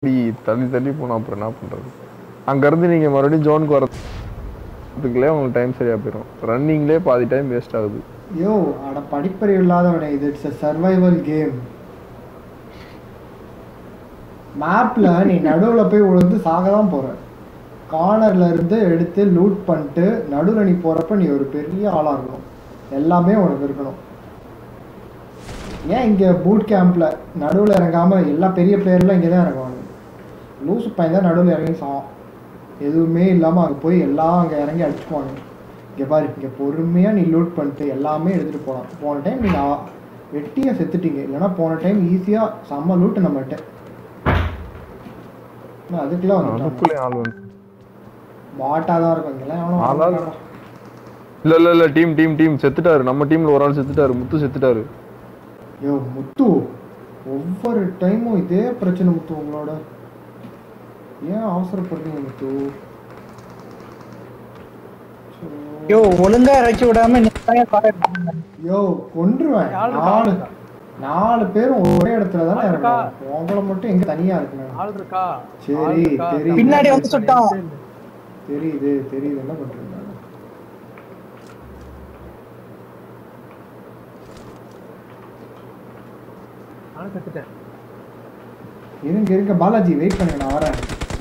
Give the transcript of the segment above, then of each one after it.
தள்ளி தள்ளி போனா அப்புறம் என்ன பண்றது அங்க இருந்து நீங்க மறுபடியும் ஜோனுக்கு வரதுக்குள்ளே உங்களுக்கு டைம் சரியா போயிடும் ரன்னிங்லேயே பாதி டைம் வேஸ்ட் ஆகுது யோ அட படிப்பறிவு இல்லாதவனே இது இட்ஸ் a சர்வைவல் கேம் மேப்ல நீ நடுவுல போய் விழுந்து சாக தான் போற கார்னர்ல இருந்து எடுத்து லூட் பண்ணிட்டு நடுவுல நீ போறப்ப நீ ஒரு பெரிய ஆளா இருக்கணும் எல்லாமே உனக்கு இருக்கணும் ஏன் இங்க பூட் கேம்ப்ல நடுவுல இறங்காம எல்லா பெரிய பிளேயர்லாம் இங்கே தான் இறங்குவாங்க லூசு பையன் தான் நடுவில் இறங்கி சாவான் எதுவுமே இல்லாம அங்க போய் எல்லாம் அங்க இறங்கி அடிச்சுக்குவாங்க இங்க பாரு இங்க பொறுமையா நீ லூட் பண்ணிட்டு எல்லாமே எடுத்துட்டு போலாம் போன டைம் நீங்க ஆ- வெட்டியா செத்துட்டீங்க இல்லைன்னா போன டைம் ஈஸியா செம்ம லூட் நம்மகிட்ட ஆனா அதுக்கெல்லாம் வந்துட்டாங்க அதுக்குள்ளே ஆள் வந்து பாட்டா தான் இருக்கும் இங்கெல்லாம் எவனும் வர ஆளாள். மாட்டான்டா. இல்ல இல்ல இல்ல டீம் டீம் டீம் செத்துட்டாரு நம்ம டீம்ல ஒரு ஆள் செத்துட்டாரு முத்து செத்துட்டாரு யோ முத்து ஒவ்வொரு டைமும் இதே பிரச்சனை முத்து உங்களோட ஏன் அவசரப்படுறீங்க முத்து சோ. யோ ஒழுங்கா இறக்கி விடாம நீங்க கான்டாக்ட் பண்ணுங்க யோ கொன்றுவேன் ஆள் இருக்கா, நாலு ஆள் இருக்கா. நாலு பேரும் ஒரே இடத்துல தானே ஆள் இருக்கா? இருக்கணும் உங்களை மட்டும் எங்க தனியா இருக்கணும் ஆள் இருக்கா சரி, ஆள் இருக்கா? தெரியுது. பின்னாடி வந்து சுட்டான். தெரியுது தெரியுது என்ன பண்றீங்க நானும் செத்துட்டேன் இருங்க இருங்க பாலாஜி வெயிட் பண்ணுங்க நான் வரேன்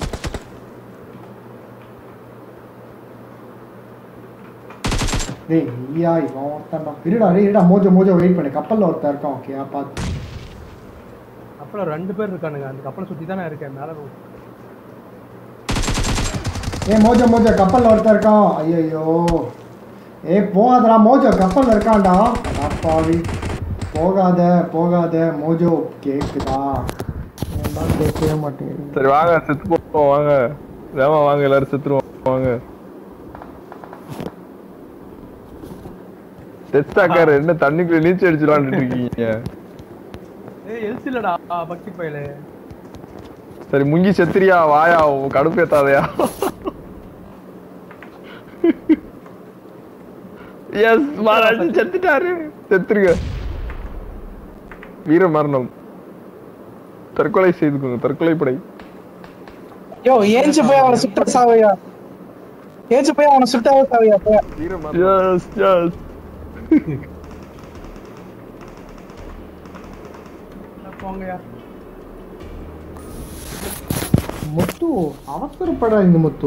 டேய் நீயா இவன் ஒருத்தன்டா இருடா டேய் இருடா மோஜோ மோஜோ வெயிட் பண்ணு கப்பல்ல ஒருத்தன் இருக்கான் ஓகே பார்த்து அப்புறம் ரெண்டு பேர் இருக்கானுங்க அந்த கப்பலை சுத்தி தானே இருக்கேன் மேல போ- ஏ மோஜோ மோஜோ கப்பல்ல ஒருத்தன் இருக்கான் ஐயோ ஏ போகாதடா மோஜோ கப்பல்ல இருக்கான்டா அப்பாவி போகாத போகாத மோஜோ கேக்குதா என்ன கேட்கவே மாட்டேங்குது சரி வாங்க செத்து போவோம் வாங்க வேமா வாங்க எல்லாரும் செத்துருவோம் வாங்க செத்தாக்காரு என்ன தண்ணிக்குள்ள நீச்சல் அடிச்சுலான்னு இருக்கீங்க ஏய் எல்சி இல்லடா பக்தி பயலு சரி முங்கி செத்துறியா வாயா உன் கடுப்பு ஏத்தாதையா எஸ் மாராஜி செத்துட்டாரு செத்துருங்க வீர மரணம் தற்கொலை செய்துக்கோங்க தற்கொலை படை யோ ஏஞ்சு போய் அவனை சுட்ட சாவையா ஏஞ்சு போய் அவனை சுட்டாவே சாவையா போய் வீர மரணம் எஸ் எஸ் போங்கயா முத்து அவசரப்படாதீங்க முத்து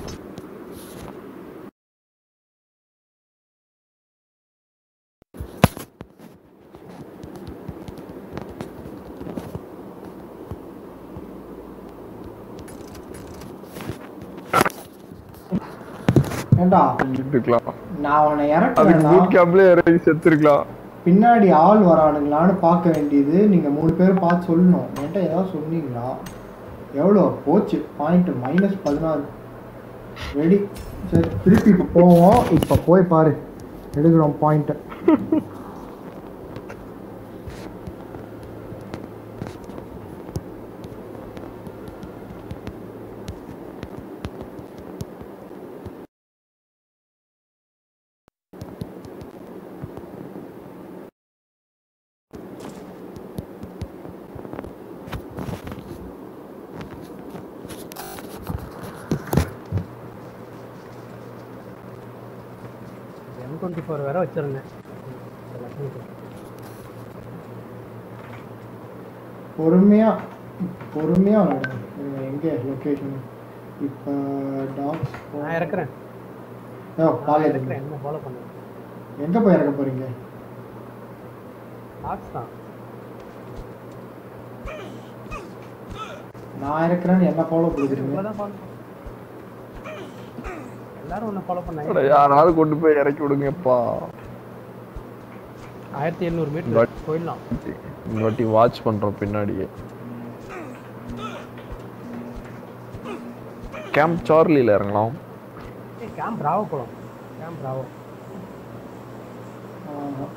ஏண்டா இருக்கலாம் நான் அவனை அதுக்கு இறக்குறேன்னா பூட் கேம்ப்லயே இறங்கி செத்துருக்கலாம் பின்னாடி ஆள் வரானுங்களான்னு பார்க்க வேண்டியது நீங்க மூணு பேரும் பார்த்து சொல்லணும் என்கிட்ட ஏதாவது சொன்னீங்களா எவ்வளோ போச்சு பாயிண்ட் மைனஸ் பதினாறு ரெடி சரி திருப்பி இப்போ போவோம் இப்போ போய் பாரு எடுக்கிறோம் பாயிண்ட்டை எம் டுவெண்ட்டி ஃபோர் வேற வச்சிருந்தேன் பொறுமையா பொறுமையா விளையாடுங்க இருங்க, எங்க லொக்கேஷன் இப்போ டாக்ஸ் நான் இறக்குறேன் ஓ நான் பால் இறக்குறேன் என்ன ஃபாலோ பண்ணுங்க எங்க போய் இறக்க போறீங்க டாக்ஸ் தான் நான் இருக்கிறேன்னு என்ன ஃபாலோ கொடுக்குறீங்க உங்களை தான் ஃபாலோ எல்லாரும் ஒன்று ஃபாலோ அட, பண்ணாங்க யாராவது கொண்டு போய் இறக்கி விடுங்கப்பா ஆயிரத்தி எழுநூறு But- மீட்டர் போயிடலாம் இந்த வாட்டி வாட்ச் பண்றோம் பின்னாடியே கேம்ப் சார்லில இறங்கலாம் ஏய் கேம்ப் ராவோ போகலாம் கேம்ப் ராவோ ஆமா.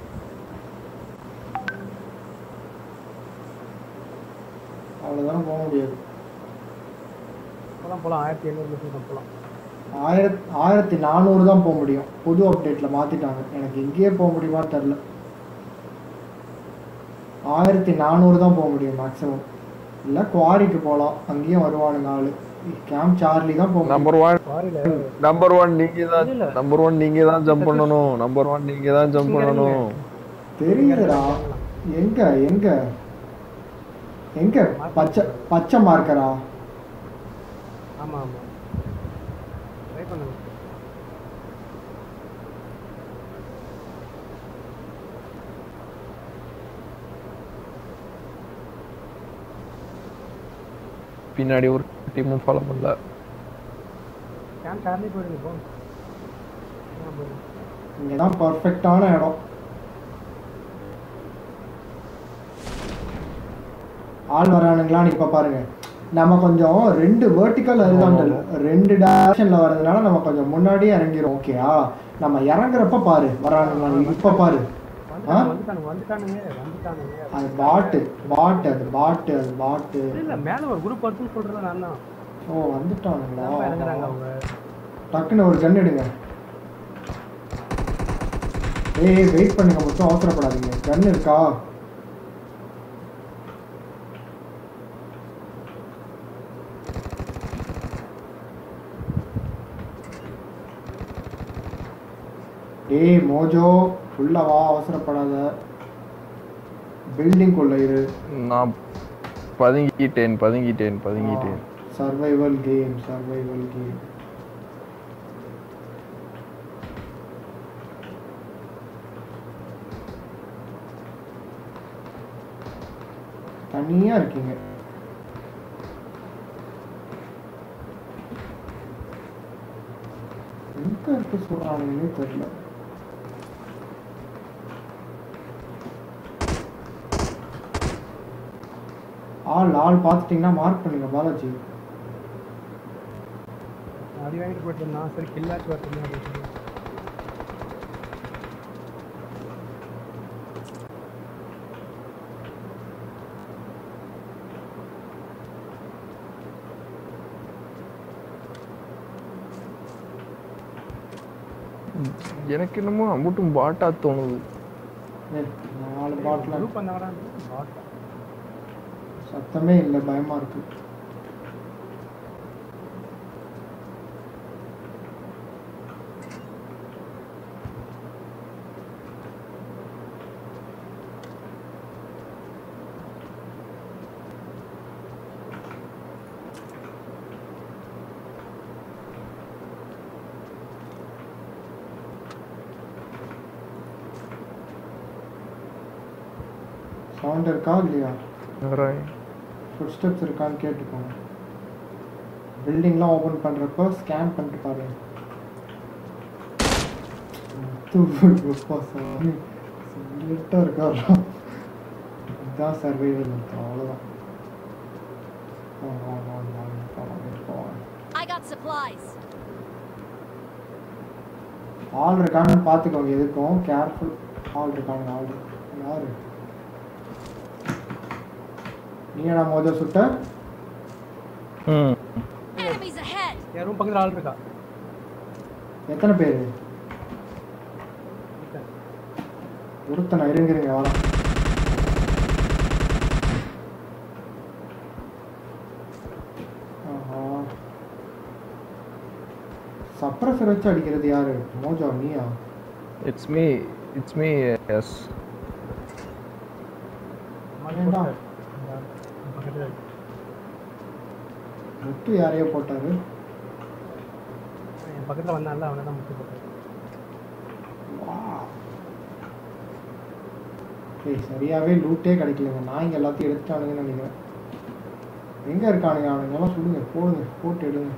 அவ்வளோதானே போக முடியாது போகலாம் போகலாம் ஆயிரத்தி எழுநூறு மீட்டர் போகலாம் ஆயிரத் ஆயிரத்தி நானூறு தான் போக முடியும் புது அப்டேட்டில் மாற்றிட்டாங்க எனக்கு எங்கேயே போக முடியுமான்னு தெரில ஆயிரத்தி நானூறு தான் போக முடியும் மேக்ஸிமம் இல்ல குவாரிக்கு போலாம் அங்கேயும் வருவானுங்க ஆளு கேம்ப் சார்லி தான் போக நம்பர் ஒன் குவாரியில நம்பர் ஒன் நீங்க தான் இல்ல. நம்பர் ஒன் நீங்க தான் ஜம்ப் பண்ணணும் நம்பர் ஒன் நீங்க தான் ஜம்ப் இங்க பண்ணணும் தெரியுதுடா எங்க எங்க எங்க பச்சை பச்சை மார்க்கரா ஆமா ஆமா ட்ரை பண்ணுங்க பின்னாடி ஒரு டீமும் ஃபாலோ பண்ணல கேம் சார்லி போயிடுங்க போ ஆ, போதும். இங்கதான் பர்ஃபெக்டான இடம் ஆள் வரானுங்களான்னு இப்ப பாருங்க நம்ம கொஞ்சம் ரெண்டு வெர்டிக்கல் ஹரிசாண்டல் ரெண்டு டைரக்ஷன்ல வர்றதுனால நம்ம கொஞ்சம் முன்னாடியே இறங்கிரும் ஓகேயா நம்ம இறங்குறப்ப பாரு வரானுங்களா இப்ப பாரு ஆ? வந்துட்டானுங்க வந்துட்டானுங்க வந்துட்டானுங்க அது பாட்டு பாட்டு அது பாட்டு அது பாட்டு இல்ல, இல்ல மேல ஒரு குரூப் வருதுன்னு சொல்றது நான் தான் ஓ வந்துட்டானுங்களா ரொம்ப இறங்குறாங்க அவங்க டக்குன்னு ஒரு கன் எடுங்க ஏய் வெயிட் பண்ணுங்க மொத்தம் அவசரப்படாதீங்க கன் இருக்கா டேய் மோஜோ உள்ள வா அவசரப்படாத பில்டிங் குள்ள இரு நான் பதுங்கிட்டேன் பதுங்கிட்டேன் பதுங்கிட்டேன் சர்வைவல் கேம் சர்வைவல் கேம் தனியா இருக்கீங்க எங்க இருக்கு சொல்றாங்கன்னே தெரியல ஆள் ஆள் பார்த்துட்டீங்கன்னா மார்க் பண்ணுங்க பாலாஜி அடி வாங்கிட்டு போயிட்டு இருந்தான் சரி கில்லாச்சு வரட்டுமே அப்படின்னு சொல்லி எனக்கு என்னமோ அம்புட்டும் பாட்டா தோணுது ஏய், நாலு பாட்டில் குரூப் வந்தாங்கடா பாட்டா சத்தமே இல்லை பயமா இருக்கு சவுண்ட் இருக்கா இல்லையா வரேன். ஃபுட் ஸ்டெப்ஸ் இருக்கான்னு கேட்டுக்கோங்க பில்டிங்லாம் ஓப்பன் பண்ணுறப்ப ஸ்கேன் பண்ணிட்டு பாருங்க சொல்லிட்டா இருக்காரா இதுதான் சர்வைவல் அவ்வளோதான் வாங்க, வாங்க, வாங்க, வாங்க, போலாம், போலாம். I got supplies. ஆள் இருக்கான்னு பார்த்துக்கோங்க எதுக்கும் கேர்ஃபுல் ஆள் இருக்காங்க ஆள் யாரு நீ என்ன மோத சுட்ட ம் Enemies ahead. என் ரூம் பக்கத்துல ஆள் இருக்கா எத்தனை பேர் இருக்கேன். ஒருத்தனை இருங்கிறீங்க வரேன் ஆஹா சப்ரஸர் வச்சு அடிக்கிறது யாரு மோஜா நீயா it's me it's me yes மாடி ஏன்டா? போட்டாரு. இந்த ஆள் என் பக்கத்துல இருக்கு. முத்து யாரையோ போட்டாரு என் பக்கத்துல வந்தான்ல அவனை தான் முட்டு போட்டாரு வா ஏய் சரியாவே லூட்டே கிடைக்கலங்க நான் இங்க எல்லாத்தையும் எடுத்துட்டானுங்கன்னு நினைக்கிறேன் எங்க இருக்கானுங்க அவனுங்க எல்லாம் சொல்லுங்க போடுங்க போட்டு எடுங்க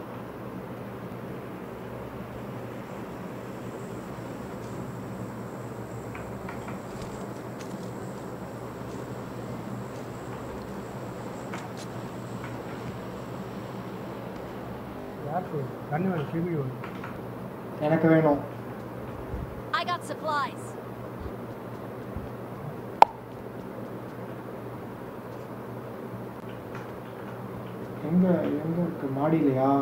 யாருக்கு கண்ணு வேணும் சிவி ஒன்று எனக்கு வேணும் I got supplies. எங்க எங்க இருக்கு மாடியிலையா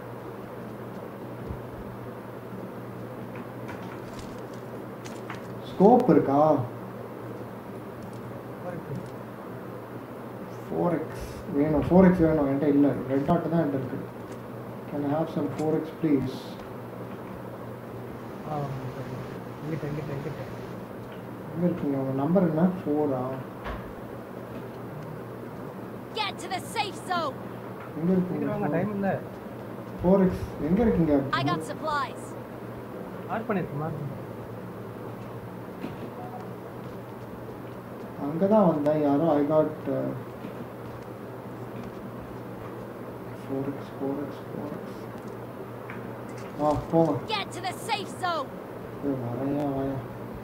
ஸ்கோப் இருக்கா இருக்கு ஃபோர் எக்ஸ் வேணும் ஃபோர் எக்ஸ் வேணும் என்கிட்ட இல்லை ரெட் டாட் தான் என்கிட்ட இருக்கு can have some four X please ஆ எங்கிட்ட எங்கிட்ட எங்கிட்ட எங்கே இருக்குங்க உங்கள் நம்பர் என்ன ஃபோரா Get to the safe zone. எங்கே சீக்கிரம் வாங்க இருக்குங்க டைம் இல்லை ஃபோர் எக்ஸ் எங்கே இருக்கீங்க I got supplies. மார்க் பண்ணிருக்கு மார்க் அங்கே தான் வந்தேன் யாரோ I got four X four X four X ஆ போங்க Get to the safe zone. ஏய், வரையா வரையா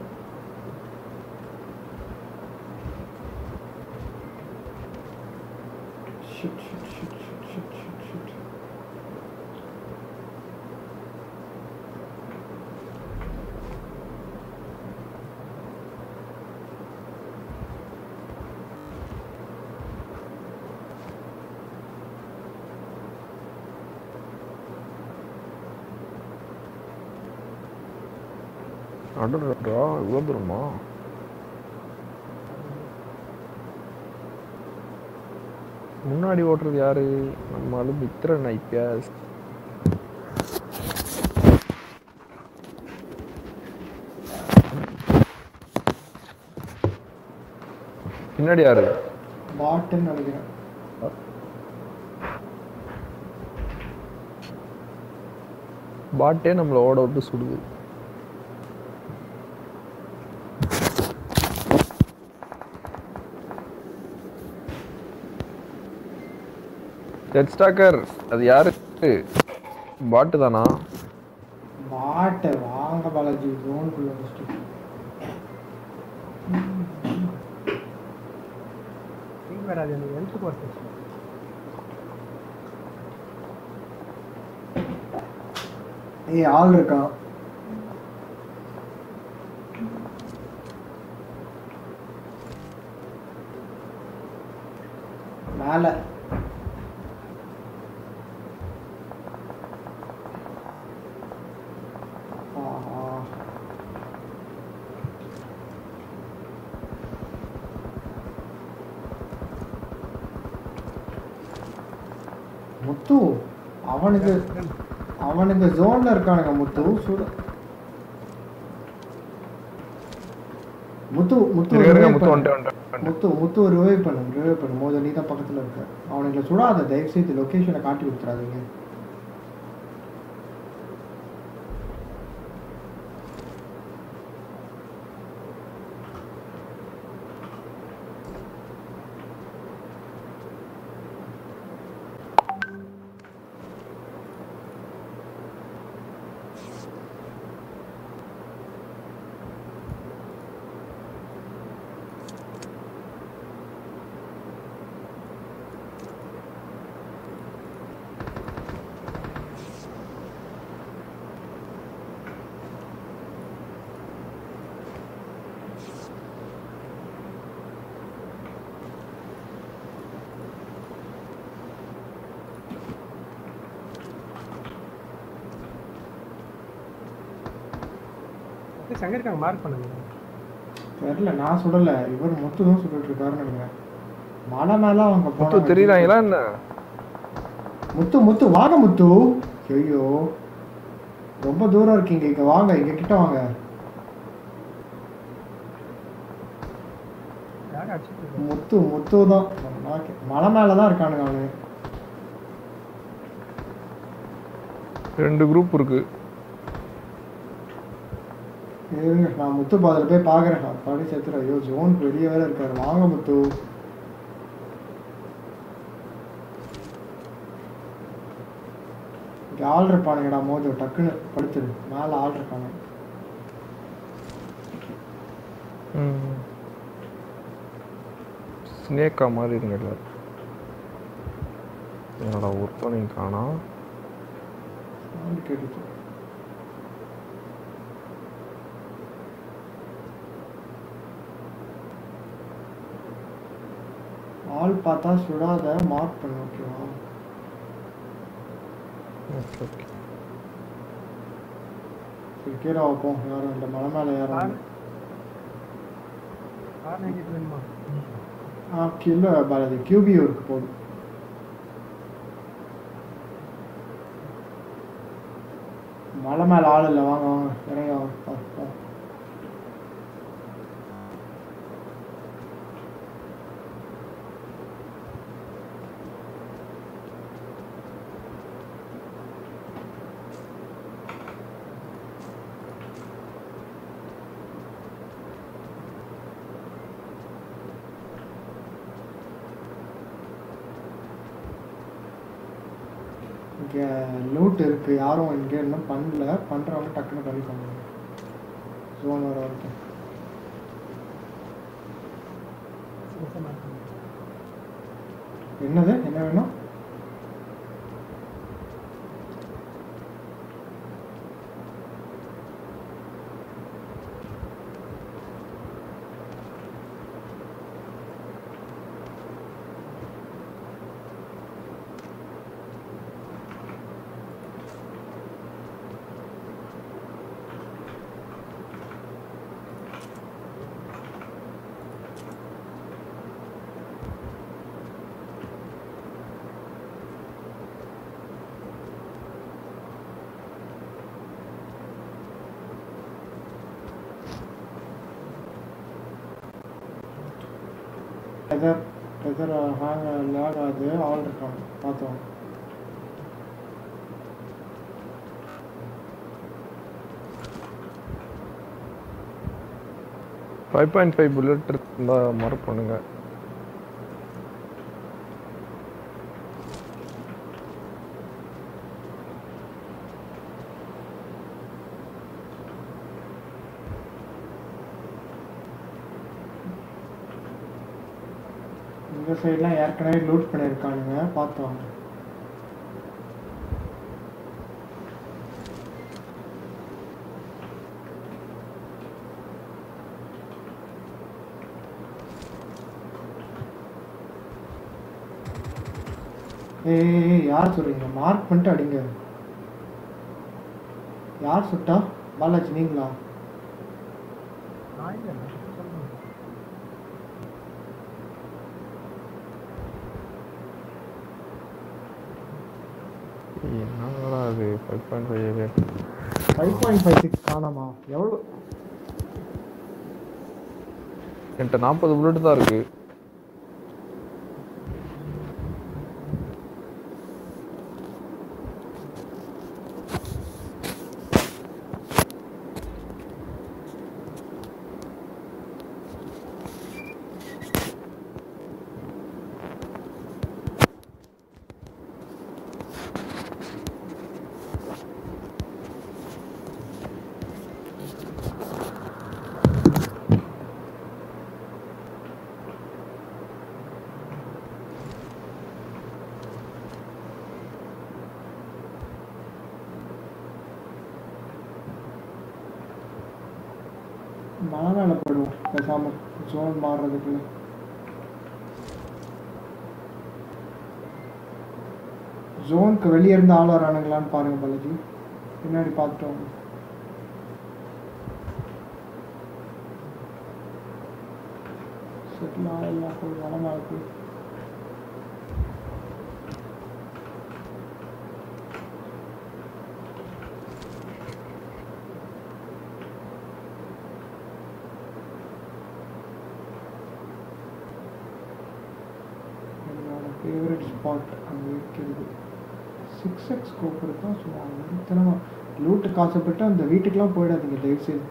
Shit, shit, shit, shit, shit, shit, shit. அடடா இவ்வளோ தூரமா முன்னாடி ஓட்டுறது யாரு நம்ம ஆளு மித்திரன் ஐபிஎஸ் பின்னாடி யாரு பாட்டுன்னு நினைக்கிறேன் பாட்டே நம்மளை ஓட விட்டு சுடுது ஜெட் ஸ்டாக்கர் அது யாரு பாட்டு தானா பாட்டை வாங்க பாலாஜி ஜோனுக்குள்ள ஃபஸ்ட்டு நீங்க வேற அது எனக்கு எந்த கோர்ஸ் ஏய் ஆள் இருக்கான் மேலே ஆஹா. முத்து அவனுக்கு அவனுக்கு ஜோன்ல இருக்கானுங்க முத்து சுட முத்து முத்து இருங்க, இருங்க, revive முத்து பண்ணு. வந்துட்டு வந்துட்டு முத்து முத்து ரிவைவ் பண்ணு ரிவைவ் பண்ணு மோத நீ தான் பக்கத்துல இருக்க அவனுங்களை சுடாத தயவு செய்து லொகேஷனை காட்டி கொடுத்துறாதீங்க எங்க இருக்காங்க மார்க் பண்ணுங்க தெரியல நான் சுடல இவர் முத்து தான் சுட்டுட்டு இருக்காருன்னு நினைக்கிறேன் மலை மேல அவங்க முத்து போனாங்க. தெரியுறாங்களா என்ன முத்து முத்து வாங்க முத்து ஐயோ ரொம்ப தூரம் இருக்கீங்க இங்க வாங்க இங்க கிட்ட வாங்க யாரும் அடிச்சுட்டு இருக்காங்க? முத்து முத்து தான் நான் மலை மேல தான் இருக்கானுங்க அவனுங்க ரெண்டு குரூப் இருக்கு இருங்க நான் முத்து பாதையில் போய் பார்க்குறேன் அப்பாடி சேர்த்துறேன் ஐயோ ஜோனுக்கு வெளியே வேற இருக்காரு வாங்க முத்து இங்கே ஆள் இருப்பானுங்கடா மோஜோ டக்குன்னு படுத்துரு மேலே ஆள் இருக்காங்க ஸ்னேக்கா மாதிரி இருங்க எல்லாரும் என்னடா ஒருத்தனையும் காணா சவுண்ட் கேட்டுச்சு ஆள் பார்த்தா சுடாத மார்க் பண்ணு ஓகேவா ஓகே ஓகே சரி கீழே வைப்போம் யாரும் இல்லை மலை மேலே யாரும் இல்லை கார் நைன்டி வேணுமா ஆ கீழே பாலாஜி கியூபியூ இருக்கு போதும் மலை மேலே ஆள் இல்லை வாங்க வாங்க இறங்கி வாங்க வா, வா. இங்கே லூட் இருக்கு யாரும் இங்கே இன்னும் பண்ணல பண்ணுறவங்க டக்குன்னு பண்ணிக்கோங்க ஜோன் வர வரைக்கும் என்னது என்ன வேணும் எதர் எதர் ஹேங் லேக் ஆகுது ஆள் இருக்காங்க பார்த்தோம் ஃபைவ் பாயிண்ட் ஃபைவ் புல்லட் இருந்தால் மறு பண்ணுங்க இந்த சைட்லாம் ஏற்கனவே லூட் பண்ணியிருக்கானுங்க பார்த்தோம் ஏய் ஏய், ஏய், யார் சொல்றீங்க மார்க் பண்ணிட்டு அடிங்க யார் சுட்டா பாலாஜி நீங்களா நான் இல்லை நான் சொல்றேன். என்னடா அது five point five five point five six காணாமா எவ்வளோ என்கிட்ட நாற்பது புல்லட் தான் இருக்கு மழை மேலே போயிடுவோம் பேசாம ஜோன் மாறுறதுக்குள்ள ஜோனுக்கு வெளியே இருந்து ஆள் வரானுங்களான்னு பாருங்க பாலாஜி பின்னாடி பார்த்துட்டு வாங்க செட்டில் ஆகலாம் போய் மழை மேலே போய் என்னோட ஃபேவரட் ஸ்பாட் அங்கே இருக்கிறது சிக்ஸ் எக்ஸ் ஸ்கோப் இருக்கா சும்மா வெறித்தனமா லூட்டுக்கு ஆசைப்பட்டு அந்த வீட்டுக்கெலாம் போயிடாதீங்க தயவுசெய்து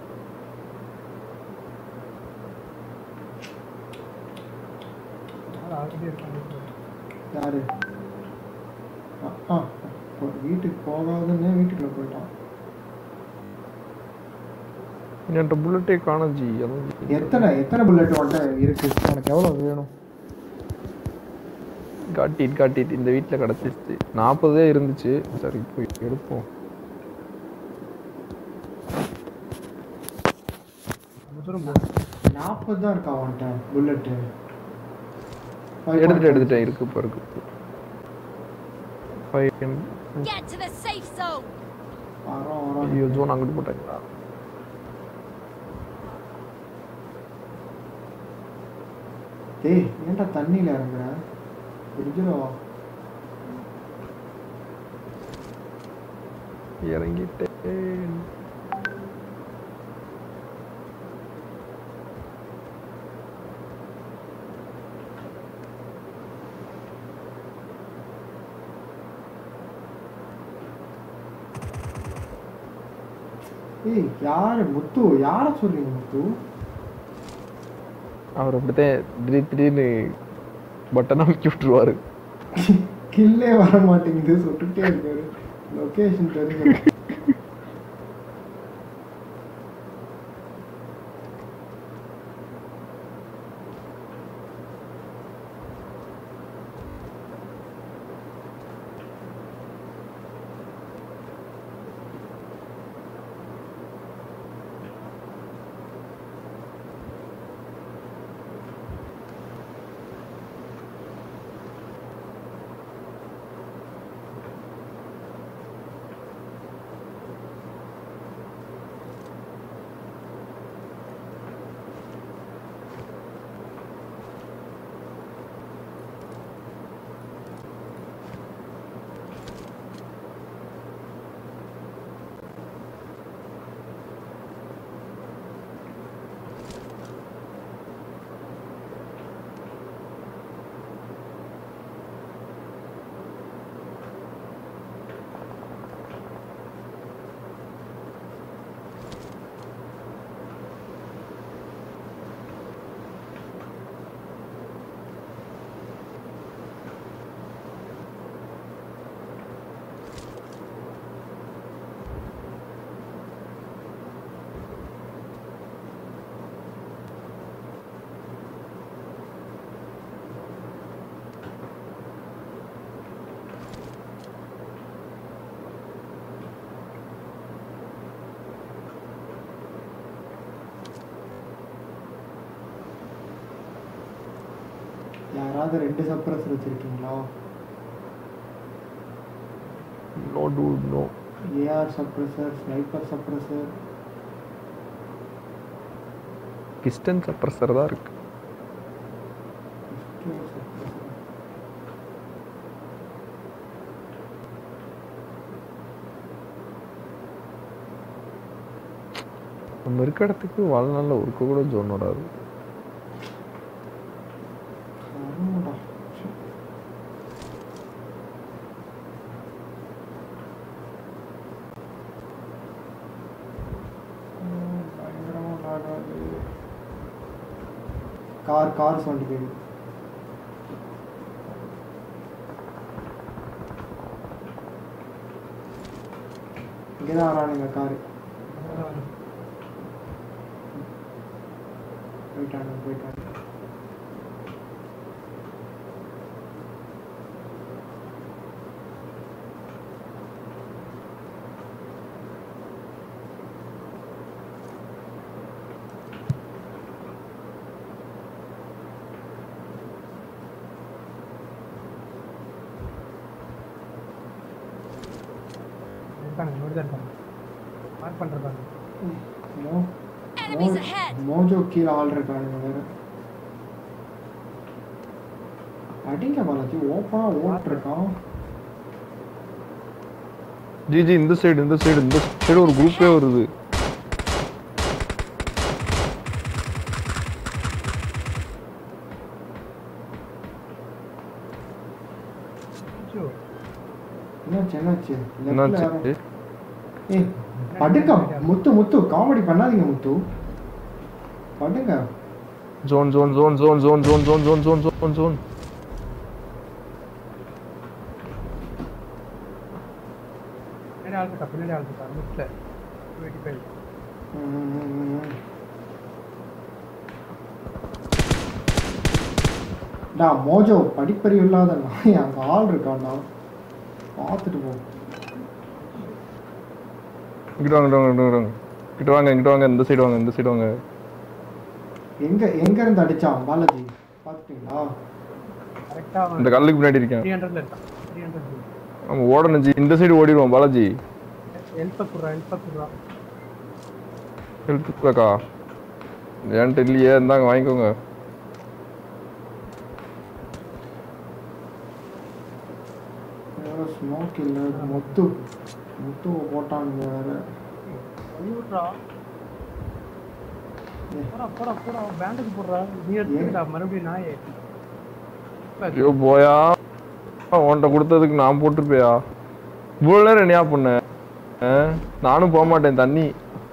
யார் ஆல்ரெடி இருக்காங்க யாரு ஆ, ஆ இப்போ வீட்டுக்கு போகாதுன்னு வீட்டுக்குள்ள போயிட்டான் என்கிட்ட புல்லட்டே காணும் ஜி அதான் ஜி. எத்தனை எத்தனை புல்லட் உன்ட்ட இருக்கு உனக்கு எவ்வளோ வேணும் காட்டிட்டு காட்டிட்டு இந்த வீட்டில் கிடச்சிருச்சு நாற்பதே இருந்துச்சு சரி போய் எடுப்போம் ரொம்ப தூரம் போ நாற்பது தான் இருக்கா உன்ட்ட புல்லட்டு எடுத்துட்டு எடுத்துட்டேன் இருக்கு இப்போ இருக்கு five Get to the safe zone. வரோம் வரோம் ஐயோ ஜோன் அங்கிட்டு போட்டாங்களா டேய் ஏன்டா தண்ணியில் இறங்குற பிரிட்ஜில் வா இறங்கிட்டேன் ஏய் யாரு முத்து யார சொல்றீங்க முத்து அவர் அப்படித்தான் திடீர் திடீர்னு பட்டன் அமைக்கி விட்டுருவாரு கில்லே வர மாட்டேங்குது சுட்டுட்டே இருக்காரு லொகேஷன் தெரிஞ்சு யாராவது ரெண்டு சப்ரஸர் வச்சிருக்கீங்களா no two no AR suppressor sniper suppressor pistol suppressor தான் இருக்கு நம்ம இருக்க இடத்துக்கு வாழ்நாளில் ஒருக்க கூட ஜோன் வராது கார் கார் சவுண்ட் கேக்குது இங்கதான் வரானுங்க காரு போயிட்டாங்க போயிட்டாங்க இருக்காங்க இன்னொரு தான் இருக்காங்க மார்க் பண்ணுறாங்க மோ Enemies மோ- ahead! மோஜோ கீழே ஆள் இருக்கானுங்க வேற அடிங்க பாலாஜி ஓப்பனா ஓட்டிருக்கான் ஜிஜி இந்த சைடு இந்த சைடு இந்த சைடு ஒரு குரூப்பே வருது ஐயோ என்னாச்சு என்னாச்சு Leftல என்னாச்சு யாரோ- ஏய் படுக்க முத்து முத்து காமெடி பண்ணாதீங்க முத்து படுங்க zone zone zone zone zone zone zone zone zone zone zone பின்னாடி ஆள் இருக்கா பின்னாடி ஆள் இருக்கா மிஸ்ல டூ எயிட்டி ஃபைவ் ம், ம், ம், ம். டா மோஜோ படிப்பறிவு இல்லாத நாய் அங்க ஆள் இருக்கான்டா பார்த்துட்டு போ இங்கிட்டு வாங்க இங்கிட்டு வாங்க இங்கிட்டு வாங்க இங்கிட்டு வாங்க இந்த சைடு வாங்க இந்த சைடு வாங்க எங்க எங்க இருந்து அடிச்சான் பாலாஜி பார்த்துட்டீங்களா கரெக்டாக இந்த கல்லுக்கு பின்னாடி இருக்கேன் த்ரீ ஹண்ட்ரட்ல இருக்கான் த்ரீ ஹண்ட்ரட் நம்ம ஓடணும் ஜி இந்த சைடு ஓடிடுவோம் பாலாஜி ஹெல்ப்பை குடுறா ஹெல்ப்பை குடுறா எடுத்துக்கா ஏன்ட்டு இல்லையே இந்தாங்க வாங்கிக்கோங்க ஸ்மோக் இல்லை முத்து முத்துவை போட்டானுங்க வேற ஐயோடா போடா போடா போடா பேண்டுக்கு போடுறா நீ எடுத்துக்கடா மறுபடியும் நாயே ஐயோ போயா உன்கிட்ட கொடுத்ததுக்கு நான் போட்டிருப்பேயா இவ்வளோ நேரம் என்னையா பண்ண ஆ? நானும் போக மாட்டேன் தண்ணி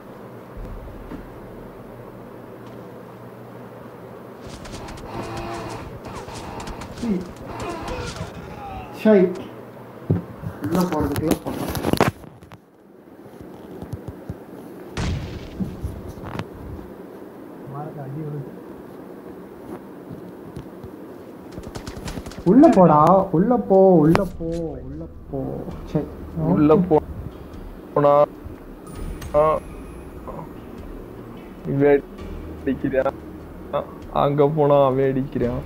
ஷை உள்ள போறதுக்குள்ள போட்டோம் மாறக்க அடி விழுது உள்ள போடா உள்ள போ உள்ள போ உள்ள போ சரி உள்ள போ- போனா ஆ, இவன் அடிக்கிறான் ஆ, அங்க போனா அவன் அடிக்கிறான்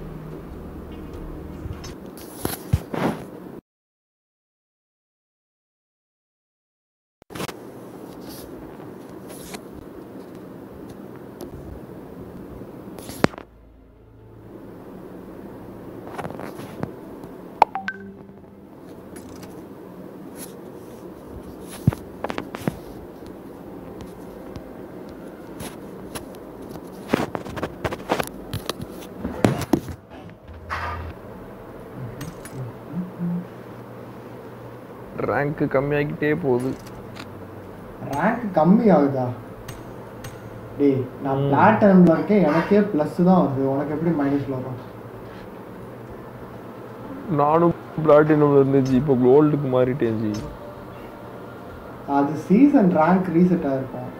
ரேங்க் கம்மியாகிட்டே போகுது ரேங்க் கம்மி ஆகுதா டேய் நான் பிளாட்டினம்ல இருக்கேன் எனக்கே ப்ளஸ் தான் வருது உனக்கு எப்படி மைனஸ்ல வரும் நானும் பிளாட்டினம் இருந்துச்சு இப்போ கோல்டுக்கு மாறிட்டேன் ஜி அது சீசன் ரேங்க் ரீசெட் ஆயிருக்கும்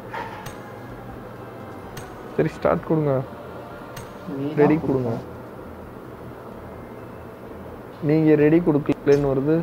சரி ஸ்டார்ட் கொடுங்க நீ தான் ரெடி கொடுங்க நீங்க ரெடி கொடுக்கலன்னு வருது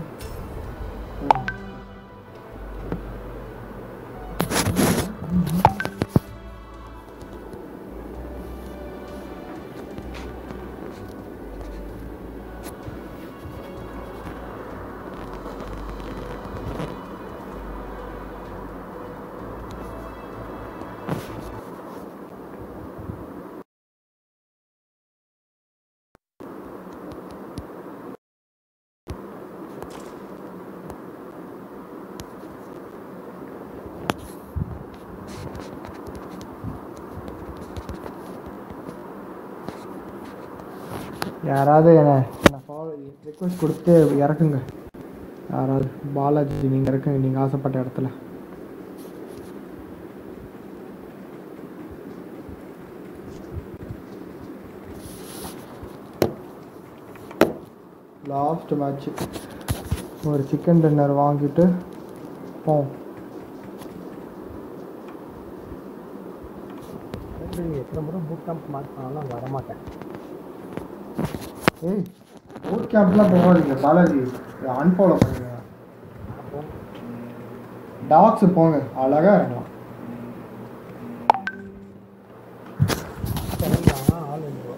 யாராவது என்ன என்ன ஃபாலோ ரிக்வெஸ்ட் கொடுத்து இறக்குங்க யாராவது பாலாஜி நீங்கள் இறக்குங்க நீங்கள் ஆசைப்பட்ட இடத்துல லாஸ்ட் மேட்ச் ஒரு சிக்கன் டின்னர் வாங்கிட்டு போவோம் நீ எத்தனை முறை பூட் கேம்ப் மாற்றினாலும் அங்கே வரமாட்டேன் ஏய் போட் கேம்ப்லாம் போகாதீங்க பாலாஜி அன்ஃபாலோ பண்ணுங்க டாக்ஸ் போங்க அழகா இறங்கலாம் இறங்கலாம், ஆள் வந்துருவா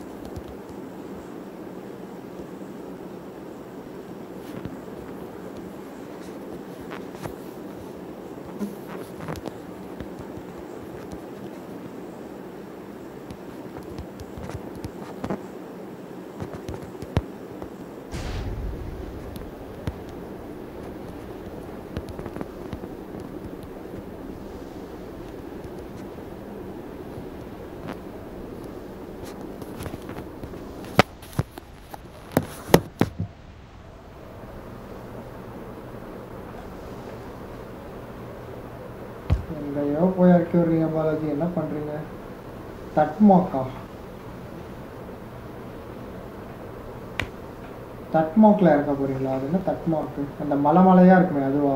எங்கேயோ போய் இறக்கி விடுறீங்க பாலாஜி என்ன பண்றீங்க தட்மாக்கா தட்மாக்ல இறக்க போறீங்களா அது என்ன தட்மாக்கு அந்த மலை மலையா இருக்குமே அதுவா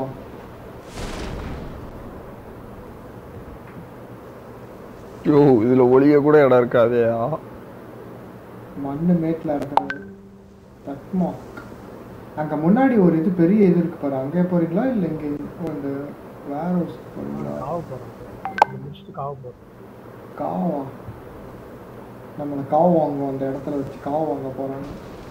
யோ இதுல ஒளிய கூட இடம் இருக்காதேயா மண்ணு மேட்ல இருக்கிறது தட்மாக் அங்க முன்னாடி ஒரு இது பெரிய இது இருக்கு பாரு அங்கே போறீங்களா இல்ல இங்க இந்த வேற ஹவுஸ் போறீங்களா காவ போகிறோம் முடிச்சுட்டு காவ போகிறோம் காவா நம்மளை காவு வாங்குவோம் அந்த இடத்துல வச்சு காவு வாங்க போறாங்க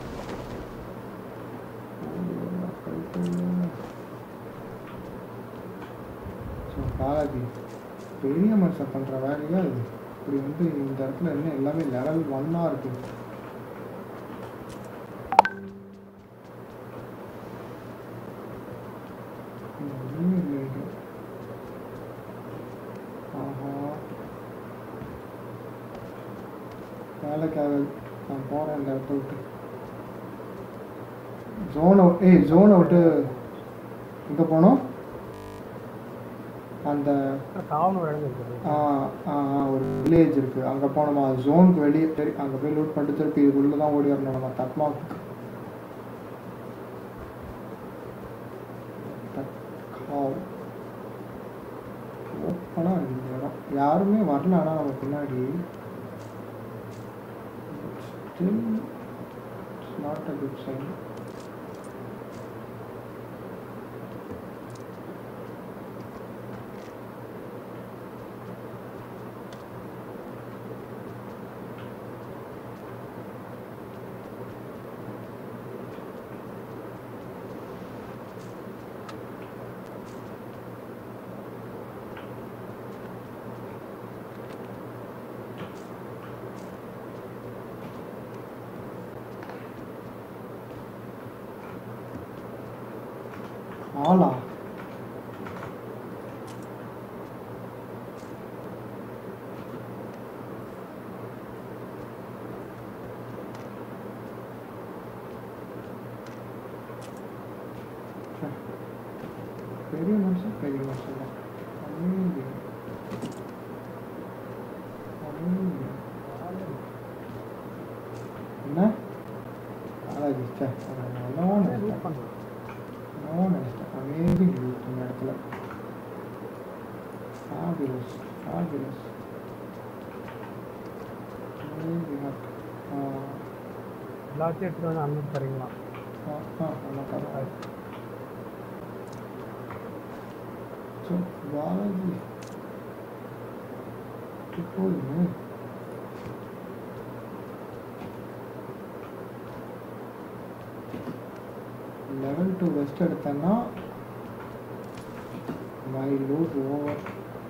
ஸோ பாலாஜி பெரிய மனுஷன் பண்ற வேலையா இது இப்படி வந்து இந்த இடத்துல என்ன எல்லாமே லெவல் ஒன்னா இருக்கு ஒண்ணுமே இல்லை இங்க. ஆஹா வேலைக்காக நான் போகிறேன் இந்த இடத்த விட்டு ஜோனை ஏய் ஜோனை விட்டு எங்கே போனோம் அந்த காவன ஒரு இடம் இருக்குது ஆ, ஆ, ஆ, ஒரு வில்லேஜ் இருக்குது அங்கே போனோமா ஜோனுக்கு வெளியே சரி அங்கே போய் லூட் பண்ணிட்டு திருப்பி இதுக்குள்ளே தான் ஓடி வரணும் நம்ம தட்மாவுக்கு ஓப்பனாக இருக்குது இந்த இடம் யாருமே வரல ஆனால் நம்ம பின்னாடி still it's not a good sign ஆளா ச்சே. பெரிய மனுஷன் பெரிய மனுஷன் தான் அமைதி. அமைதி. என்ன அழகு சே நல்லா நினைச்சேன் No, நினைச்சிட்டேன் அமேசிங் யூத் இந்த இடத்துல ஃபேபிலஸ் ஃபேபிலஸ் அமேசிங் எல்லாத்தையும் எடுத்துட்டு வந்து அண்ணன் தரீங்களா ஆ ஆ நல்லா கரெக்டாக ஸோ பாலாஜி போதுமே லெவல் டூ வெஸ்ட் எடுத்தேன்னா my loot over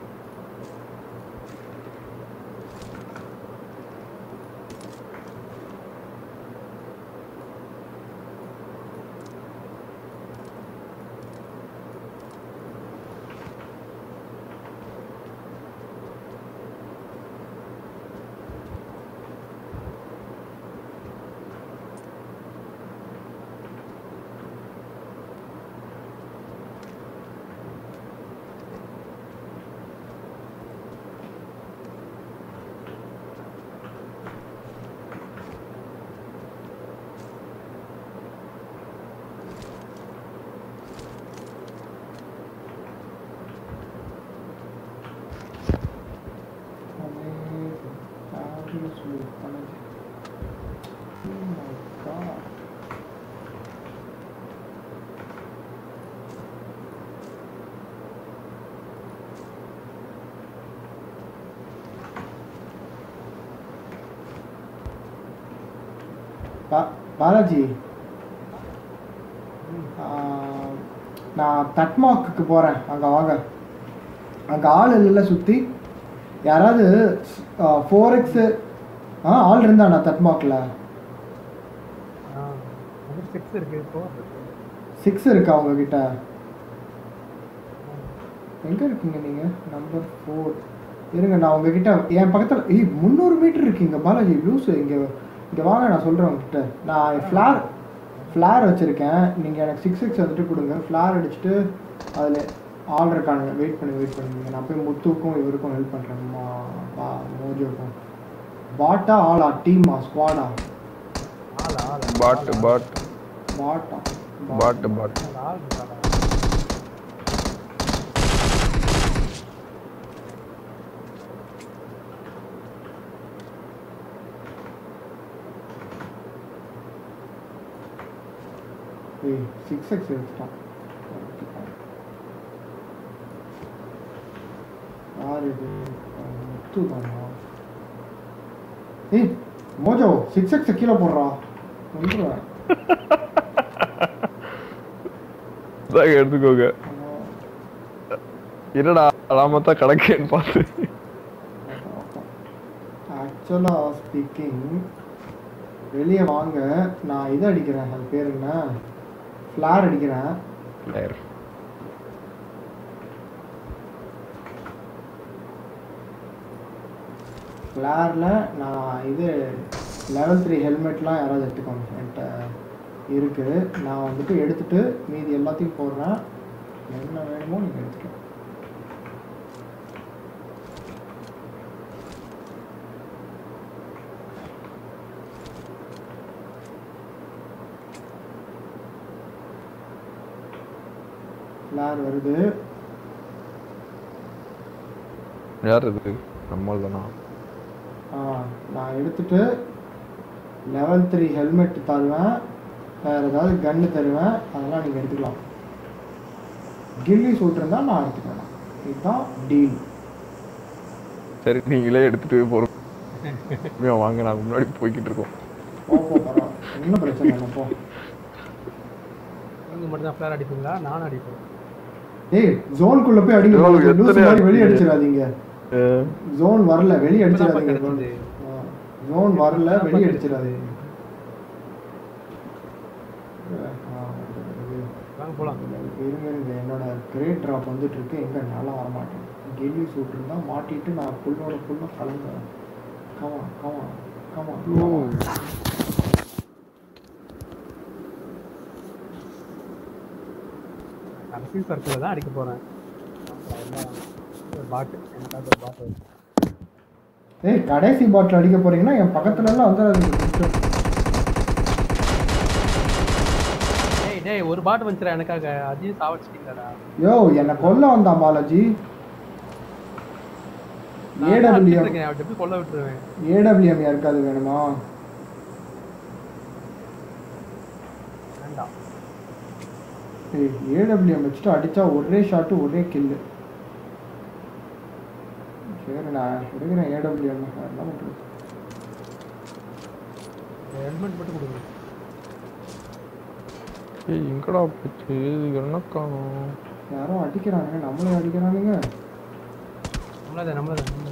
Amazing. Fabulous loot. Amazing. Oh my god. பா- பாலாஜி ஆ, நான் தட்மாக்குக்கு போகிறேன் அங்கே வாங்க அங்கே ஆள் இல்லைல்ல சுற்றி யாராவது ஃபோர் எக்ஸு ஆ ஆள் இருந்தாண்ணா தட்மாக்கில் அது சிக்ஸ் இருக்கு இப்போ சிக்ஸ் இருக்கா உங்ககிட்ட எங்கே இருக்கீங்க நீங்கள் நம்பர் ஃபோர் இருங்க நான் உங்ககிட்ட என் பக்கத்தில் ஏய் முந்நூறு மீட்டர் இருக்கீங்க பாலாஜி லூஸு இங்கே இங்கே வாங்க நான் சொல்கிறேன் உங்ககிட்ட நான் ஃப்ளார் ஃப்ளார் வச்சுருக்கேன் நீங்கள் எனக்கு சிக்ஸ் சிக்ஸ் வந்துட்டு கொடுங்க ஃப்ளார் அடிச்சுட்டு அதில் ஆள் இருக்கானுங்க வெயிட் பண்ணி வெயிட் பண்ணுங்க நான் போய் முத்துக்கும் இவருக்கும் ஹெல்ப் பண்ணுறேன் மோஜோக்கும் பாட்டா ஆளா டீமா ஸ்குவாடா ஆள் ஆள் பாட் பாட் பாட்டா பாட் பாட் ஆள் ஆள் இருக்காடா. ஏய் சிக்ஸ் எக்ஸ் எடுத்துட்டான் யார் இது முத்து தானா ஏய் மோஜோ சிக்ஸ் எக்ஸ் கீழே போடுறா வந்துடுவேன் இதாங்க எடுத்துக்கோங்க என்னடா அலாமத்தா கிடக்கேன்னு பார்த்து ஆக்சுவலாக ஸ்பீக்கிங் வெளியே வாங்க நான் இது அடிக்கிறேன் அது பேர் என்ன ஃப்ளார் அடிக்கிறேன் Player. ஃப்ளாரில் நான் இது லெவல் த்ரீ ஹெல்மெட்லாம் யாராவது எடுத்துக்கோங்க என்கிட்ட இருக்குது நான் வந்துட்டு எடுத்துட்டு மீதி எல்லாத்தையும் போடுறேன் என்ன வேணுமோ நீங்கள் எடுத்துக்கலாம் ஃப்ளார் வருது யார் இது நம்மள் தானா ஆ, நான் எடுத்துட்டு லெவல் த்ரீ ஹெல்மெட் தருவேன் வேறு ஏதாவது கன்று தருவேன் அதெல்லாம் நீங்கள் எடுத்துக்கலாம் கில்லி சூட் இருந்தால் நான் எடுத்துக்கலாம் இதுதான் டீல் சரி நீங்களே எடுத்துட்டு போகிறோம் வாங்க நாங்கள் முன்னாடி போய்கிட்டு இருக்கோம் ஓப்போ பரவாயில்ல ஒன்றும் பிரச்சனை இல்லை போ நீங்க மட்டும் தான் ஃபிளேர் அடிப்பீங்களா நானும் அடிப்பேன் ஏய் ஜோனுக்குள்ள போய் அடிங்க ஐயோ, போகுது. லூசு எத்தனை மாதிரி வெளியே அடிச்சீங்க? அடிச்சிடாதீங்க ஜோன் வரல வெளியே இப்பதான் அடிச்சிடாதீங்க கிடைச்சது. ஜோன் வரல வெளியே அடிச்சிடாதீங்க ஆ, இது வாங்க போலாம் இருங்க இருங்க என்னோட கிரேட் ட்ராப் வந்துட்டு இருக்கு எங்க நல்லா வர மாட்டேன் கெல்லி சூட் இருந்தா மாட்டிட்டு நான் புல்லோட புல்ல கலந்துறேன் கமா கமா கமா கடைசி சர்க்கிள் தான் அடிக்க போறேன் பாட்டு எனக்காக ஒரு பாட்டு ஏய் கடைசி பாட்டில் அடிக்க போறீங்கன்னா என் பக்கத்துல எல்லாம் வந்து டேய் டேய் ஒரு பாட்டு வந்துச்சுடா எனக்காக அதையும் சாவடிச்சிட்டீங்கடா யோ என்னை கொல்ல வந்தான் பாலாஜி நான் ஏடபிள்யூஎம் இருக்கேன் அவட்ட எப்படி கொல்ல விட்டுருவேன் ஏடபிள்யூஎம் யாருக்காவது வேணுமா வேண்டாம் ஏய் ஏடபிள்யூஎம் வச்சுட்டு அடிச்சா ஒரே ஷாட்டு ஒரே கில்லு சரி நான் எடுக்கிறேன் ஏடபிள்யூஎம் என்ன பண்ணுறது ஹெல்மெட் மட்டும் கொடுங்க ஏய் எங்கடா போச்சு இது என்ன காணும் யாரோ அடிக்கிறானுங்க நம்மளே அடிக்கிறானுங்க நம்மளதே நம்மளதே நம்மளதே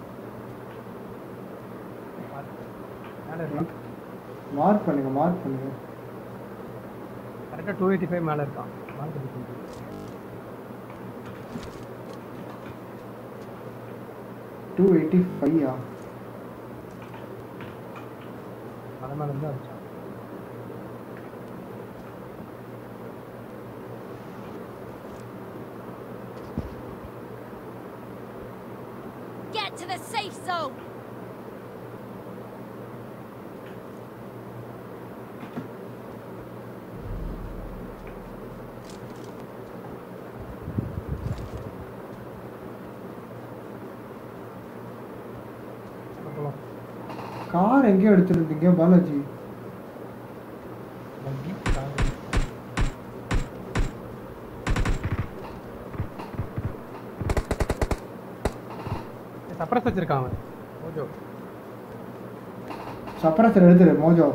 மேலே இருக்கான் மார்க் பண்ணுங்க மார்க் பண்ணுங்க கரெக்டாக டூ எயிட்டி ஃபைவ் மேலே இருக்கான் மார்க் அடிக்க டூ எயிட்டி ஃபைவா மலை மேலே இருந்து அடிச்சான் Get to the safe zone. போகலாம் கார் எங்கேயோ எடுத்துருந்தீங்க பாலாஜி வண்டி கார் சப்ரஸ் வச்சிருக்கான் அவன் ஓஜோ சப்ரஸர் எடுத்துரு மோஜோ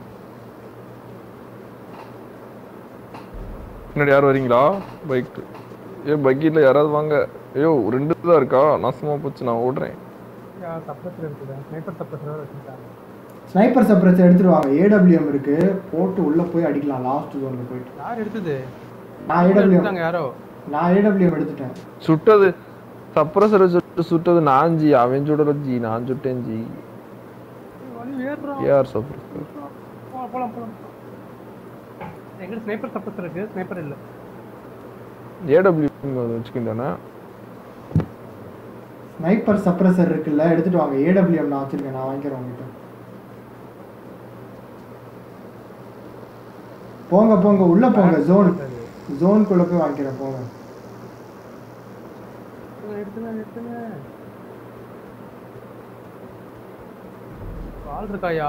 பின்னாடி யாரும் வரீங்களா பைக் ஏ பைக்கில் யாராவது வாங்க ஐயோ ரெண்டு தான் இருக்கா நாசமா போச்சு நான் ஓடுறேன் சப்ரஸர் இருக்குது ஸ்னைப்பர் சப்ரஸர் வச்சிருக்காங்க ஸ்னைப்பர் சப்ரஸர் எடுத்துருவாங்க ஏடபிள்யூஎம் இருக்கு போட்டு உள்ள போய் அடிக்கலாம் லாஸ்ட் ஜோன்ல போயிட்டு யார் எடுத்தது நான் ஏடபிள்யூஎம் எடுத்தாங்க யாரோ நான் ஏடபிள்யூஎம் எடுத்துட்டேன் சுட்டது சப்ரஸரை சுட்டு சுட்டது நான் ஜி அவன் சுடல ஜி நான் சுட்டேன் ஜி வழி ஏறுறான் யார் சப்ரஸர் போலாம் போலாம் போலாம் எங்க ஸ்னைப்பர் சப்ரஸர் இருக்கு ஸ்னைப்பர் இல்ல ஏடபிள்யூ வச்சுக்கிட்டானே ஸ்னைப்பர் சப்ரஸர் இருக்குல்ல எடுத்துட்டு வாங்க ஏடபிள்யூஎம் நான் வச்சிருக்கேன் நான் வாங்கிக்கிறேன் உங்ககிட்ட போங்க போங்க உள்ள போங்க ஜோன் ஜோனுக்குள்ள போய் வாங்கிக்கிறேன் போங்க எடுத்துங்க எடுத்துங்க ஆள் இருக்காயா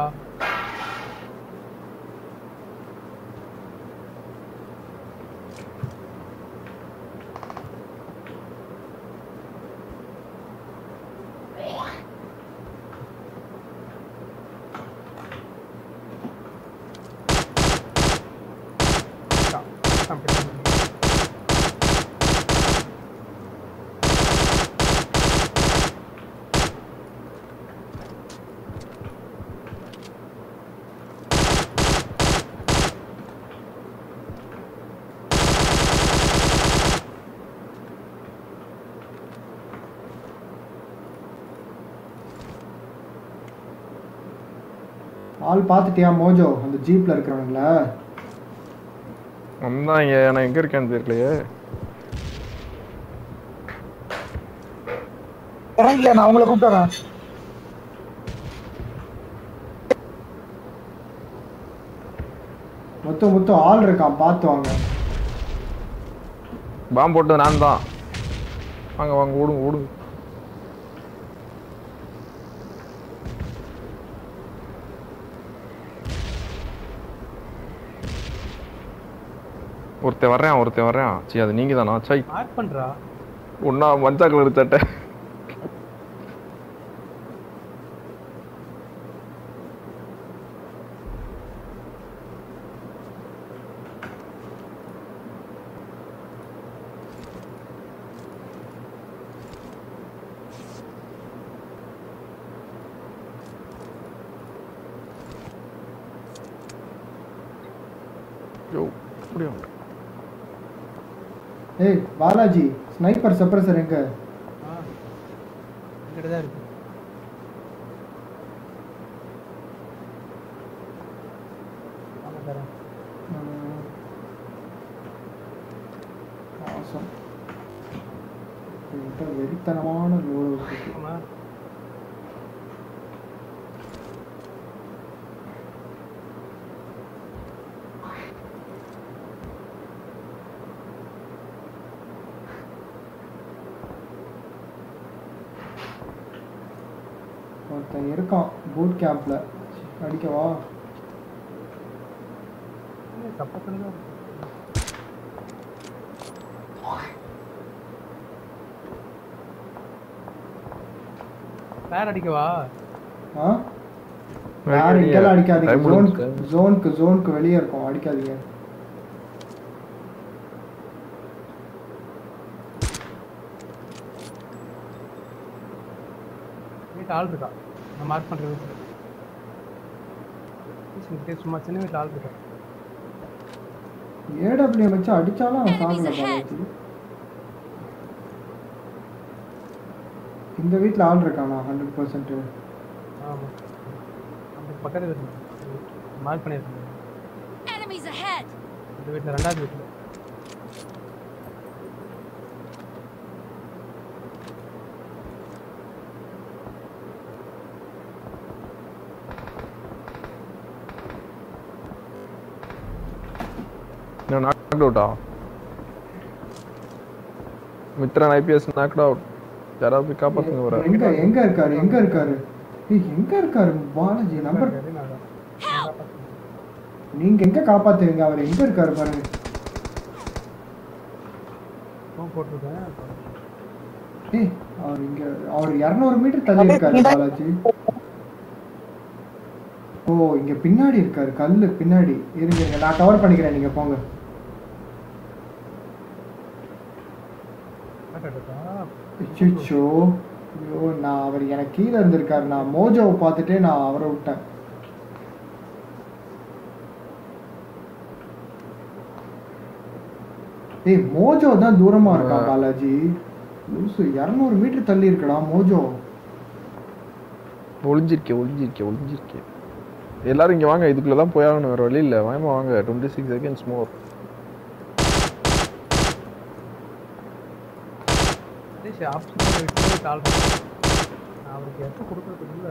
ஆள் பார்த்துட்டியா மோஜோ அந்த ஜீப்ல இருக்கிறவங்கள வந்தாங்க நான் எங்க இருக்கேன்னு தெரியலையே இறங்கலையா நான் உங்களை கூப்பிட்டுறேன் மொத்தம் மொத்தம் ஆள் இருக்கான் பார்த்து வாங்க பாம்பு போட்டது நான் தான் வாங்க வாங்க ஓடுங்க ஓடுங்க ஒருத்தன் வர்றேன் ஒருத்தன் வர்றேன் சீ அது நீங்க தானா சை மார்க் பண்றா ஒன்னா மஞ்சா கலர் சட்டை யோ அப்படியா ஏய் பாலாஜி ஸ்னைப்பர் சப்ரஸர் எங்க ஆ இங்கிட்ட தான் இருக்கு வாங்க தரேன் ஆசம் என்கிட்ட வெறித்தனமான லோடு இருக்கு ஆமா ஒருத்தன் இருக்கான் பூட் கேம்ப்ல அடிக்கவா தப்பத்தில் தான் இருக்கு பேர் அடிக்கவா ஆ யார் இங்கெல்லாம் அடிக்காதீங்க Time ஜோனுக்கு முடிஞ்சுச்சு. ஜோனுக்கு ஜோனுக்கு வெளியே இருக்கும் அடிக்காதீங்க வீட்டு ஆள் இருக்கா நான் மார்க் பண்ணுற வீட்டில் சும்மா சின்ன வீட்டில் ஆள் இருக்கா ஏடபிள்யூ வச்சு அடிச்சாலும் அவன் Enemies சாகல ahead. பாலாஜி இந்த வீட்டில் ஆள் இருக்கானா ஹண்ட்ரட் பர்சன்ட் ஆமாம் அந்த பக்கத்து வீட்டில் மார்க் பண்ணியிருக்கேன் Enemies ahead! இந்த வீட்டில் ரெண்டாவது வீட்டில் இன்னும் நாக் அவுட்டா மித்ரன் ஐபிஎஸ் நாக்ட் அவுட் யாராவது போய் காப்பாத்துங்க வர எங்க எங்க இருக்காரு எங்க இருக்காரு ஏய் எங்க இருக்காரு பாலாஜி நம்பர் நீங்க எங்க காப்பாத்துவீங்க அவர் எங்க இருக்காரு பாருங்க ஃபோன் போட்டிருக்கேன் ஏய் அவர் இங்க அவர் இரநூறு மீட்டர் தள்ளி இருக்காரு பாலாஜி ஓ இங்க பின்னாடி இருக்காரு கல்லு பின்னாடி இருங்க இருங்க நான் கவர் பண்ணிக்கிறேன் நீங்க போங்க அச்சோ ஐயோ நான் அவர் எனக்கு கீழே இருந்திருக்காரு நான் மோஜோவை பார்த்துட்டே நான் அவரை விட்டேன் ஏய் மோஜோ தான் தூரமா இருக்கான் பாலாஜி லூசு இரநூறு மீட்டர் தள்ளி இருக்கடா மோஜோ ஒளிஞ்சிருக்கே ஒளிஞ்சிருக்கே ஒளிஞ்சிருக்கே எல்லாரும் இங்க வாங்க இதுக்குள்ள தான் போயாகணும் வேற வழி இல்ல வாங்க வாங்க டுவெண்ட்டி சிக்ஸ் செகண்ட்ஸ் மோர் சரி ஆப்ஷன் விட்டு கால் பண்ணேன் நான் அவருக்கு எப்போ கொடுக்குறதுக்குள்ள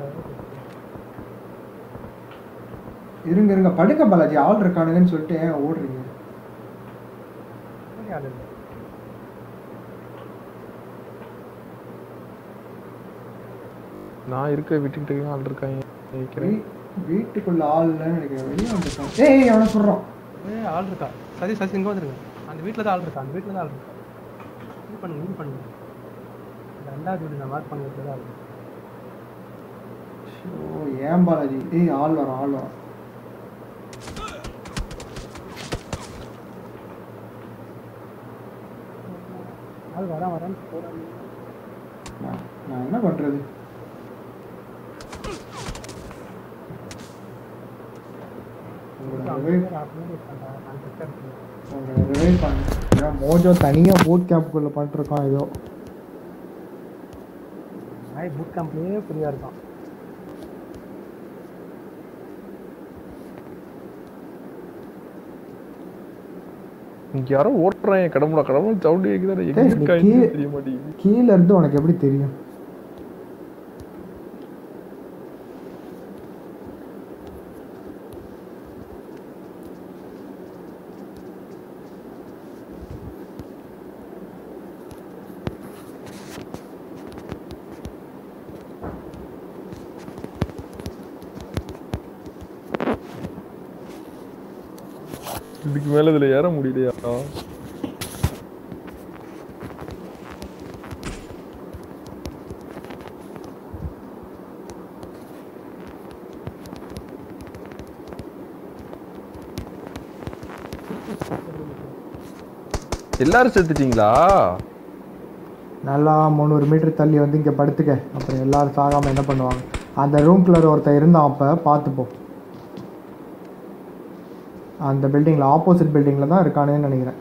இருங்க இருங்க படுக்க பாலாஜி ஆள் இருக்கானுங்கன்னு சொல்லிட்டு ஏன் ஓடுறீங்க ஆள் இல்லை நான் இருக்க விட்டுக்கிட்டு ஆள் இருக்காங்க நினைக்கிறேன் வீ- வீட்டுக்குள்ள ஆள் இல்லைன்னு நினைக்கிறேன் வெளியே வந்துட்டான் ஏய் ஏய், அவனை சொல்றான் ஏ ஆள் இருக்கா சதி சதி இங்கே வந்துருங்க அந்த வீட்டில் தான் ஆள் இருக்கா அந்த வீட்டில் தான் ஆள் இருக்கா இது பண்ணுங்க இது பண்ணுங்க இந்த ரெண்டாவது வீடு நான் மார்க் பண்ண வீட்டில் தான் ஆள் இருக்கு. ஓ ஏன் பாலாஜி ஏய் ஆள் வரான் ஆள் வரான் ஆள் வரேன் வரேன்னு போகிறாங்க நான் நான் என்ன பண்றது உங்களை revive- உங்களை revive பண்ணு. ஏன் மோஜோ தனியா பூட் கேம்ப்குள்ள பண்ணிருக்கான் ஏதோ நாய் பூட் கேம்ப்லேயே ஃப்ரீயாக இருக்கான் இங்க யாரோ ஓட்டுறாங்க கடமுடா கடமுடா சவுண்ட் கேக்குதானே எங்க டேய், நீ இருக்கா கீழே- தெரிய மாட்டேங்குது கீழே இருந்து உனக்கு எப்படி தெரியும் இதுக்கு மேல இதுல ஏற முடியலையா எல்லாரும் செத்துட்டீங்களா நல்லா முந்நூறு மீட்டர் தள்ளி வந்து இங்கே படுத்துக்க அப்புறம் எல்லாரும் சாகாமல் என்ன பண்ணுவாங்க அந்த ரூம்குள்ளே ஒருத்தன் இருந்தான் அப்போ பார்த்துப்போம் அந்த பில்டிங்கில் ஆப்போசிட் பில்டிங்கில் தான் இருக்கானேன்னு நினைக்கிறேன்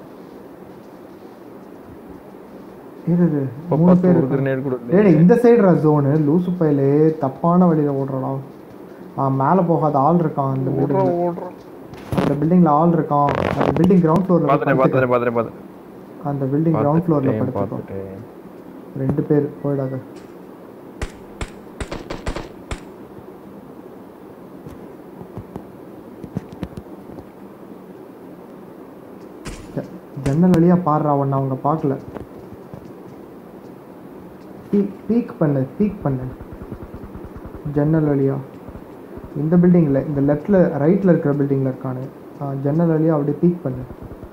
இரு, இரு, இப்ப மூணு பார்த்து பேர் ஒரு இருக்காங்க. grenade கூட டேய் டேய், இந்த சைடு ஜோனு லூசு பையிலே தப்பான வழியில் ஓடுறடா ஆ மேலே போகாத ஆள் இருக்கான் அந்த ஓடுறோம் பில்டிங் ஓடுறோம் அந்த பில்டிங்கில் ஆள் இருக்கான் அந்த பில்டிங் கிரவுண்ட் பாத்துட்டேன் ஃப்ளோரில் பாத்துட்டேன் பாத்துட்டேன் பாத்துட்டேன் அந்த பில்டிங் கிரவுண்ட் ஃப்ளோரில் பாத்துட்டேன் படுத்துக்கோ பாத்துட்டேன் ரெண்டு பேர் போயிடாத ஜ- ஜன்னல் வழியா பாடுறா ஒன்று அவங்க பார்க்கல பீக் பண்ணு பீக் பண்ணு ஜன்னல் வழியா இந்த பில்டிங்கில் இந்த லெஃப்டில் ரைட்டில் இருக்கிற பில்டிங்கில் இருக்கானு ஆ, ஜன்னல் வழியா அப்படியே பீக் பண்ணு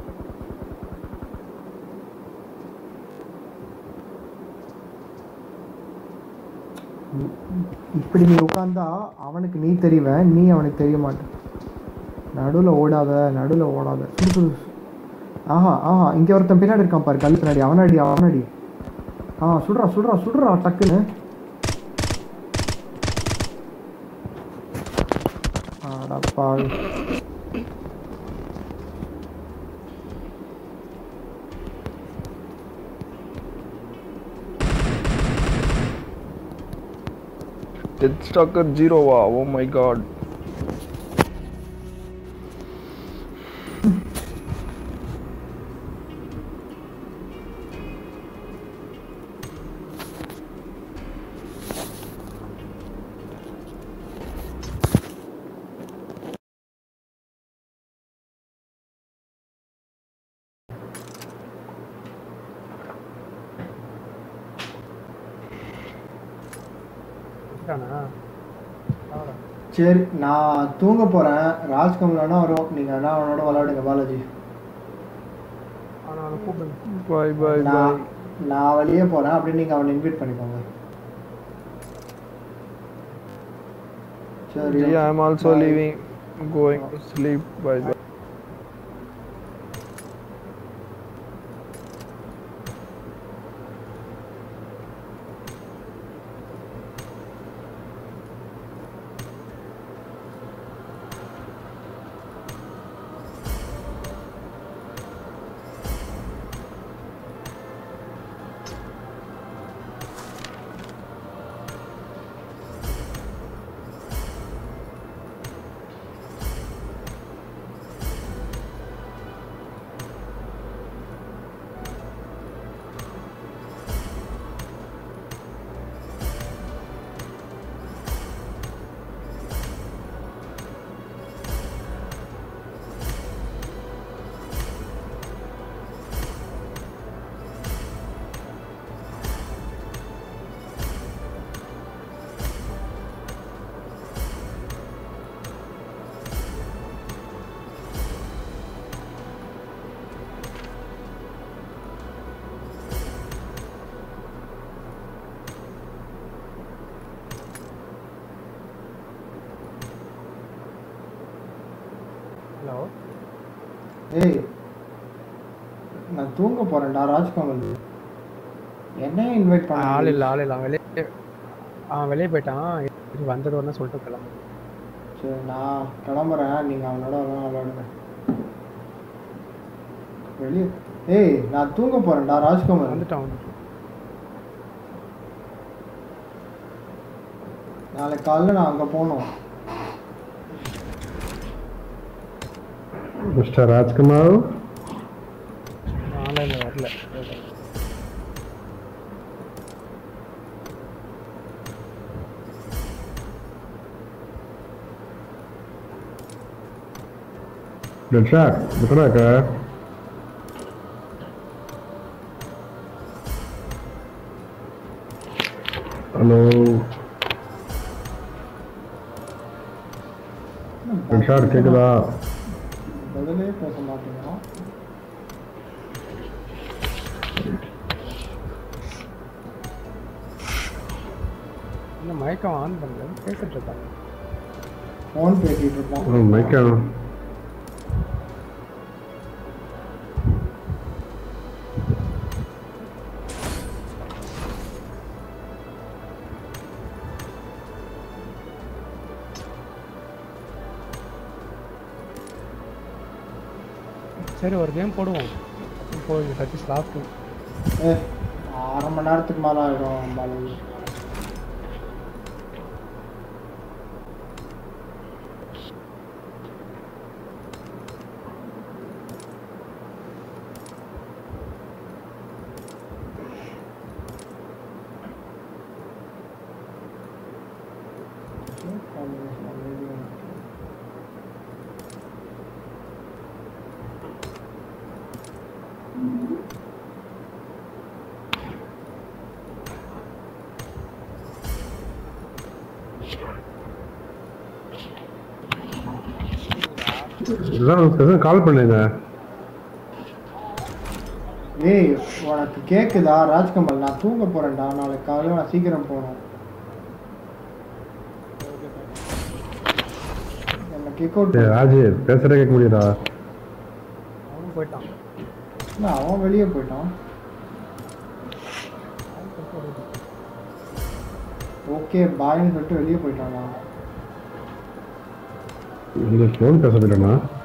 இப்படி நீ உட்காந்தா அவனுக்கு நீ தெரிவ நீ அவனுக்கு தெரிய மாட்ட நடுவில் ஓடாத நடுவில் ஓடாத சுடு, சுடு, சு- ஆஹா ஆஹா இங்கே ஒருத்தன் பின்னாடி இருக்கான் பாரு கல் பின்னாடி அவனடி அவனடி ஆ சுடுறா சுடுறா சுடுறா டக்குன்னு அடப்பாவி டெத் ஸ்டாக்கர் ஜீரோவா ஓ மை காட் வச்சுட்டானா அவ்வளோ சரி நான் தூங்க போகிறேன் ராஜ்கமல் வேணா வரும் நீங்கள் வேணா அவனோட விளையாடுங்க பாலாஜி அவனை அவனை கூப்பிடுங்க பாய் பாய் நான் பாய் நான் வெளியே போகிறேன் அப்படின்னு நீங்கள் அவனை இன்வைட் பண்ணிக்கோங்க சரி Yeah, I'm also Bye. leaving, going to sleep. Bye bye. Hello ஏய் நான் தூங்க போகிறேன்டா ராஜ்கமல் என்ன இன்வைட் ஆள் பண்ண இல்லை ஆள் இல்லை அவன் வெளியே அவன் வெளியே போயிட்டான் இது வந்தது ஒன்று சொல்லிட்டு கிளம்பு சரி நான் கிளம்புறேன் நீங்கள் அவனோட வேணா விளையாடுங்க வெளியே ஏய் நான் தூங்க போகிறேன்டா ராஜ்கமல் வந்துட்டான் வந்துட்டான் நாளைக்கு காலைல நான் அங்கே போகணும் Mr. Rajkumar, தெரியல டெட் ஷாட் எத்தனை இருக்க ஹலோ டெட் ஷாட் கேக்குதா பதிலே பேச மாட்டேங்கிறான் இன்னும் மயக்கம் ஆன் பண்ணல பேசிட்டு இருக்கான் ஃபோன் பேசிட்டு இருப்பான் மைக்கா சரி ஒரு கேம் போடுவோம் போய் சதீஷ் லாஸ்ட் ஏ அரை மணி நேரத்துக்கு மேலே ஆகிடும் பாலாஜி இதெல்லாம் கால் பண்ணுங்க ஏய் உனக்கு கேக்குதா ராஜ்கமல் நான் தூங்க போறேன்டா நாளைக்கு காலையில நான் சீக்கிரம் போகணும் என்ன கிக் அவுட் ஏய், ராஜு பேசுறதே கேட்க முடியுதா அவனும் போயிட்டான் இல்லை அவன் வெளியே போயிட்டான் ஓகே பாய்னு சொல்லிட்டு வெளியே போயிட்டான் இந்த ஃபோன் பேச போயிட்டேனா